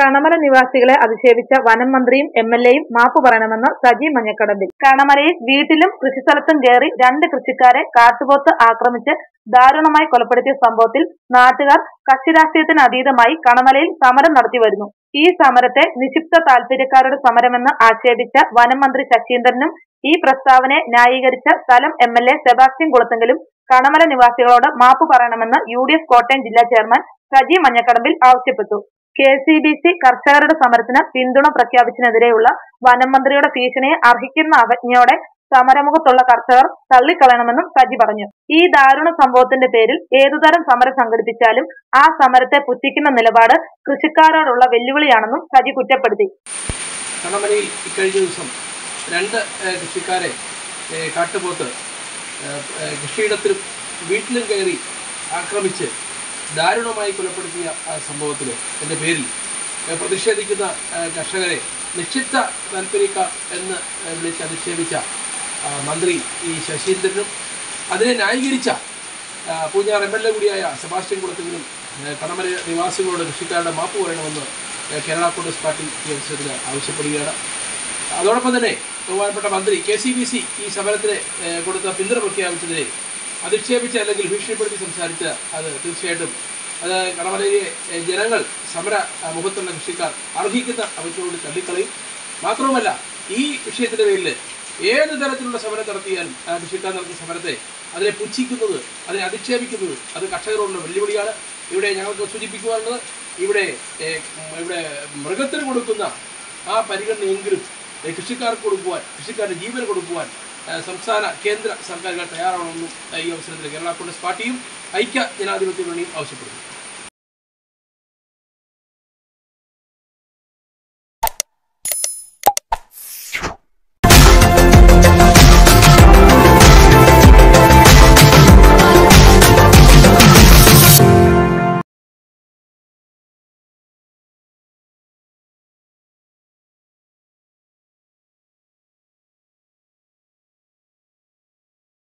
കണമല നിവാസികളെ അധിക്ഷേപിച്ച വനം മന്ത്രിയും എം എൽ എയും മാപ്പ് പറയണമെന്ന് സജി മഞ്ഞക്കടമ്പിൽ കണമലയിൽ വീട്ടിലും കൃഷിസ്ഥലത്തും കയറി രണ്ട് കൃഷിക്കാരെ കാട്ടുപോത്ത് ആക്രമിച്ച് ദാരുണമായി കൊലപ്പെടുത്തിയ സംഭവത്തിൽ നാട്ടുകാർ കക്ഷി രാഷ്ട്രീയത്തിന് അതീതമായി കണമലയിൽ സമരം നടത്തി വരുന്നു ഈ സമരത്തെ നിക്ഷിപ്ത താൽപര്യക്കാരുടെ സമരമെന്ന് ആക്ഷേപിച്ച വനം മന്ത്രി ശശീന്ദ്രനും ഈ പ്രസ്താവനയെ ന്യായീകരിച്ച സ്ഥലം എം എൽ എ സെബാസ്റ്റ്യൻ കുളത്തെങ്കിലും കണമല നിവാസികളോട് മാപ്പ് പറയണമെന്ന് യു ഡി എഫ് കോട്ടയം ജില്ലാ ചെയർമാൻ സജി മഞ്ഞക്കടമ്പിൽ ആവശ്യപ്പെട്ടു കെ സി ബി സി കർഷകരുടെ സമരത്തിന് പിന്തുണ പ്രഖ്യാപിച്ചതിനെതിരെയുള്ള വനം മന്ത്രിയുടെ ഭീഷണിയെ അർഹിക്കുന്ന അവജ്ഞയോടെ സമരമുഖത്തുള്ള കർഷകർ തള്ളിക്കളയണമെന്നും സജി പറഞ്ഞു ഈ ദാരുണ സംഭവത്തിന്റെ പേരിൽ ഏതുതരം സമരം സംഘടിപ്പിച്ചാലും ആ സമരത്തെ പുച്ഛിക്കുന്ന നിലപാട് കൃഷിക്കാരോടുള്ള വെല്ലുവിളിയാണെന്നും സജി കുറ്റപ്പെടുത്തി കണമലയിൽ ഇക്കഴിഞ്ഞ ദിവസം രണ്ട് ഏഹ്, കൃഷിക്കാരെ ഏഹ്, കാട്ടുപോത്ത് ഏഹ്, ഏഹ്, കൃഷിയിടത്തിലും വീട്ടിലും കയറി ആക്രമിച്ച് ദാരുണമായി കൊലപ്പെടുത്തിയ ആ സംഭവത്തിൽ എൻ്റെ പേരിൽ ഏഹ്, പ്രതിഷേധിക്കുന്ന ഏഹ്, കർഷകരെ നിക്ഷിപ്ത താല്പര്യക്കാർ എന്ന് ഏഹ്, വിളിച്ച് അധിക്ഷേപിച്ച ആ, മന്ത്രി ഈ ശശീന്ദ്രനും അതിനെ ന്യായീകരിച്ച ആ, പൂഞ്ഞാർ എം എൽ എ കൂടിയായ സെബാസ്റ്റ്യൻ കുളത്തിനും കണമല നിവാസികളോട് കൃഷിക്കാരുടെ മാപ്പ് പറയണമെന്ന് ഏഹ്, കേരള കോൺഗ്രസ് പാർട്ടി ഈ അവസരത്തിൽ ആവശ്യപ്പെടുകയാണ് അതോടൊപ്പം തന്നെ ബഹുമാനപ്പെട്ട മന്ത്രി കെ സി ബി സി ഈ സമരത്തിന് ഏഹ്, കൊടുത്ത പിന്തുണ പ്രഖ്യാപിച്ചതിനെ അധിക്ഷേപിച്ച് അല്ലെങ്കിൽ ഭീഷണിപ്പെടുത്തി സംസാരിച്ച അത് തീർച്ചയായിട്ടും അത് കടമലയിലെ ഏഹ്, ജനങ്ങൾ സമര ആ, മുഖത്തുള്ള കൃഷിക്കാർ അർഹിക്കുന്ന അവറ്റോട് തള്ളിക്കളയും മാത്രവുമല്ല ഈ വിഷയത്തിന്റെ പേരിൽ ഏത് തരത്തിലുള്ള സമരം നടത്തിയാലും ആ കൃഷിക്കാർ നടത്തിയ സമരത്തെ അതിനെ പുച്ഛിക്കുന്നത് അതിനെ അധിക്ഷേപിക്കുന്നത് അത് കർഷകരോടുള്ള വെല്ലുവിളിയാണ് ഇവിടെ ഞങ്ങൾക്ക് സൂചിപ്പിക്കുവാനുള്ളത് ഇവിടെ ഏഹ്, ഇവിടെ മൃഗത്തിന് കൊടുക്കുന്ന ആ പരിഗണനയെങ്കിലും ഏഹ്, കൃഷിക്കാർക്ക് കൊടുക്കുവാൻ കൃഷിക്കാരുടെ ജീവന് കൊടുക്കുവാൻ ഏഹ്, സംസ്ഥാന കേന്ദ്ര സർക്കാരുകൾ തയ്യാറാവണമെന്നും ഏഹ്, ഈ അവസരത്തിൽ കേരള കോൺഗ്രസ് പാർട്ടിയും ഐക്യ ജനാധിപത്യ മുന്നണിയും ആവശ്യപ്പെടുന്നു